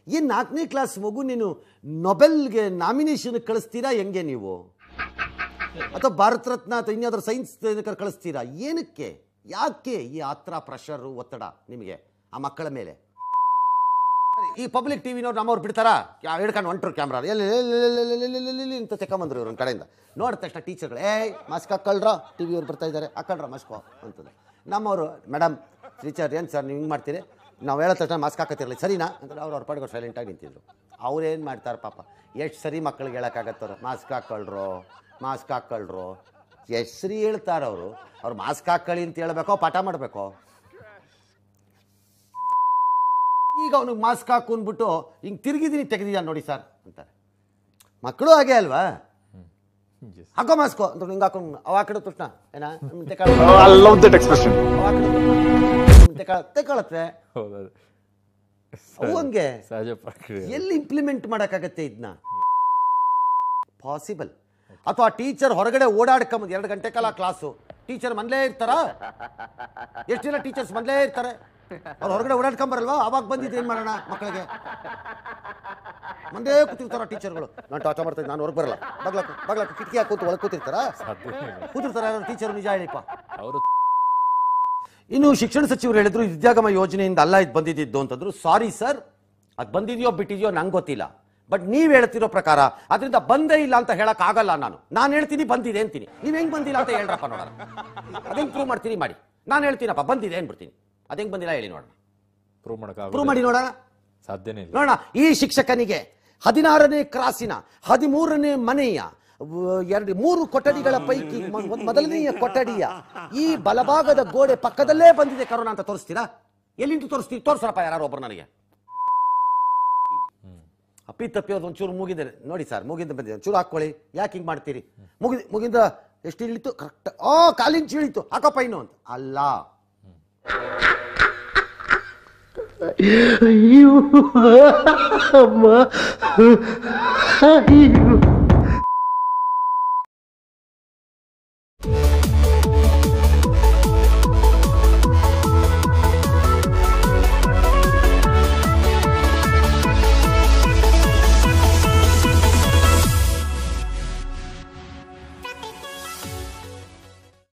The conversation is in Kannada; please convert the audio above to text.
ಏನು ನಾಲ್ಕನೇ ಕ್ಲಾಸ್ ಮಗು ನೀನು ನೊಬೆಲ್ಗೆ ನಾಮಿನೇಷನ್ ಕಳಿಸ್ತೀರಾ ಹೆಂಗೆ ನೀವು ಅಥವಾ ಭಾರತ ರತ್ನ ಅಥವಾ ಇನ್ಯಾವುದಾದ್ರು ಸೈನ್ಸ್ ಕಳಿಸ್ತೀರಾ ಏನಕ್ಕೆ ಯಾಕೆ ಈ ಆತ್ರ ಪ್ರೆಷರು ಒತ್ತಡ ನಿಮಗೆ ಆ ಮಕ್ಕಳ ಮೇಲೆ ಈ ಪಬ್ಲಿಕ್ ಟಿ ವಿನವ್ರು ನಮ್ಮವ್ರು ಬಿಡ್ತಾರಾ ಯಾ- ಹಿಡ್ಕೊಂಡು ಹೊಂಟ್ರು ಕ್ಯಾಮ್ರಾ ಎಲ್ಲಿ ಎಲ್ಲಿ- ಎಲ್ಲಿ- ಎಲ್ಲಿ- ಎಲ್ಲಿ- ಎಲ್ಲಿ- ಎಲ್ಲಿ- ಎಲ್ಲಿ ಅಂತ ತೆಕೊಂಬಂದ್ರು ಇವ್ರ ಕಡೆಯಿಂದ ನೋಡಿದ ತಕ್ಷಣ ಟೀಚರ್ಗಳು ಏಯ್ ಮಾಸ್ಕ್ ಹಾಕೊಳ್ರ ಟಿ ವಿಯವ್ರು ಬರ್ತಾ ಇದ್ದಾರೆ ಹಾಕೊಳ್ರ ಮಾಸ್ಕೋ ಅಂತಂದು ನಮ್ಮವರು ಮೇಡಮ್ ಟೀಚರ್ ಏನು ಸರ್ ನೀವು ಹಿಂಗೆ ಮಾಡ್ತೀರಿ ನಾವು ಹೇಳೋ ತಕ್ಷಣ ಮಾಸ್ಕ್ ಹಾಕತ್ತಿರಲಿ ಸರಿನಾ ಅಂತ ಅವ್ರು ಅವ್ರ ಪಾಡಿಗೆ ಸೈಲೆಂಟಾಗಿ ನಿಂತಿದ್ರು ಅವ್ರೇನು ಮಾಡ್ತಾರೆ ಪಾಪ ಎಷ್ಟು ಸರಿ ಮಕ್ಳಿಗೆ ಹೇಳೋಕ್ಕಾಗತ್ತವ್ರು ಮಾಸ್ಕ್ ಹಾಕೊಳ್ರು ಮಾಸ್ಕ್ ಹಾಕೊಳ್ರು ಎಷ್ಟು ಸರಿ ಹೇಳ್ತಾರೆ ಅವರು ಅವ್ರು ಮಾಸ್ಕ್ ಹಾಕೊಳ್ಳಿ ಅಂತ ಹೇಳ್ಬೇಕೋ ಪಾಠ ಮಾಡಬೇಕೋ ಈಗ ಅವನಿಗೆ ಮಾಸ್ಕ್ ಹಾಕೊಂಡ್ಬಿಟ್ಟು ಹಿಂಗೆ ತಿರುಗಿದ್ದೀನಿ ತೆಗೆದಿದ್ದ ನೋಡಿ ಸರ್ ಅಂತಾರೆ ಮಕ್ಕಳು ಹಾಗೆ ಅಲ್ವಾ ಹಾಕೋ ಮಾಸ್ಕು ಅಂತ ಹಿಂಗೆ ಹಾಕೊಂಡು ಅವ ಹಾಕಿದ ತಕ್ಷಣ ಏನ I love that expression. ತೆಕ್ಕಳತ್ತೆ ಹೌದದು ಅವು ಹಂಗೆ ಸಹಜ ಪ್ರಕ್ರಿಯೆ ಎಲ್ಲಿ ಇಂಪ್ಲಿಮೆಂಟ್ ಮಾಡೋಕ್ಕಾಗತ್ತೆ ಇದನ್ನ ಪಾಸಿಬಲ್ ಅಥವಾ ಟೀಚರ್ ಹೊರಗಡೆ ಓಡಾಡ್ಕೊಂಬಂದು ಎರಡು ಗಂಟೆ ಕಾಲ ಕ್ಲಾಸು ಟೀಚರ್ ಮನೇಲೇ ಇರ್ತಾರಾ ಎಷ್ಟು ಜನ ಟೀಚರ್ಸ್ ಮನೇಲೇ ಇರ್ತಾರೆ ಅವ್ರು ಹೊರಗಡೆ ಓಡಾಡ್ಕೊಂಬರಲ್ವಾ ಅವಾಗ ಬಂದಿದ್ದು ಏನು ಮಾಡೋಣ ಮಕ್ಕಳಿಗೆ ಮಂದೇ ಕೂತಿರ್ತಾರ ಟೀಚರ್ಗಳು ನಾನು ಟಾಚ ಮಾಡ್ತೀನಿ ನಾನು ಹೊರಗೆ ಬರಲ್ಲ ಬಗ್ಲಾಕು ಬಗ್ಲಾಕು ಕಿಟಕಿ ಹಾಕಿ ಕೂತು ಒಳಗೆ ಕೂತಿರ್ತಾರ ಕೂತಿರ್ತಾರ ಟೀಚರ್ ನಿಜ ಹೇಳಿಪ್ಪ ಅವರು ಇನ್ನು ಶಿಕ್ಷಣ ಸಚಿವರು ಹೇಳಿದ್ರು ವಿದ್ಯಾಗಮ ಯೋಜನೆಯಿಂದ ಅಲ್ಲ ಇದು ಬಂದಿದ್ದು ಅಂತಂದ್ರು ಸಾರಿ ಸರ್ ಅದು ಬಂದಿದೆಯೋ ಬಿಟ್ಟಿದೆಯೋ ನಂಗೆ ಗೊತ್ತಿಲ್ಲ ಬಟ್ ನೀವು ಹೇಳ್ತಿರೋ ಪ್ರಕಾರ ಅದರಿಂದ ಬಂದೇ ಇಲ್ಲ ಅಂತ ಹೇಳಕ್ ಆಗಲ್ಲ ನಾನು ನಾನು ಹೇಳ್ತೀನಿ ಬಂದಿದೆ ಅಂತೀನಿ ನೀವು ಹೆಂಗ್ ಬಂದಿಲ್ಲ ಅಂತ ಹೇಳ್ರಪ್ಪ ನೋಡೋಣ ಅದೇಂಗ್ ಪ್ರೂವ್ ಮಾಡ್ತೀನಿ ಮಾಡಿ ನಾನು ಹೇಳ್ತೀನಪ್ಪ ಬಂದಿದೆ ಅಂದ್ಬಿಡ್ತೀನಿ ಅದೇಂಗ್ ಬಂದಿಲ್ಲ ಹೇಳಿ ನೋಡೋಣ ಪ್ರೂವ್ ಮಾಡಕ್ ಪ್ರೂವ್ ಮಾಡಿ ನೋಡೋಣ ಸಾಧ್ಯನೇ ಇಲ್ಲ ನೋಡೋಣ ಈ ಶಿಕ್ಷಕನಿಗೆ ಹದಿನಾರನೇ ಕ್ರಾಸಿನ ಹದಿಮೂರನೇ ಮನೆಯ ವ- ಎರಡು ಮೂರು ಕೊಠಡಿಗಳ ಪೈಕಿ ಮ- ಒಂದು ಮೊದಲನೆಯ ಕೊಠಡಿಯ ಈ ಬಲಭಾಗದ ಗೋಡೆ ಪಕ್ಕದಲ್ಲೇ ಬಂದಿದೆ ಕರೋನಾ ಅಂತ ತೋರಿಸ್ತೀರಾ ಎಲ್ಲಿಂದ ತೋರಿಸ್ತೀವಿ ತೋರಿಸ್ರಪ್ಪ ಯಾರು ಒಬ್ರು ನನಗೆ ಅಪ್ಪಿ ತಪ್ಪಿ ಅದು ಒಂಚೂರು ಮುಗಿದೆ ನೋಡಿ ಸರ್ ಮುಗಿಂದ ಬಂದಿದೆ ಒಂಚೂರು ಹಾಕೊಳ್ಳಿ ಯಾಕೆ ಹಿಂಗೆ ಮಾಡ್ತೀರಿ ಮುಗಿದ ಮುಗಿಂದ ಎಷ್ಟು ಇಳಿತು ಕರೆಕ್ಟ್ ಓ ಕಾಲಿಂಚ್ ಇಳಿತು ಹಾಕಪ್ಪ ಇನ್ನು ಅಂತ ಅಲ್ಲ ಅಯ್ಯೋ ಅಮ್ಮ ಅಯ್ಯೋ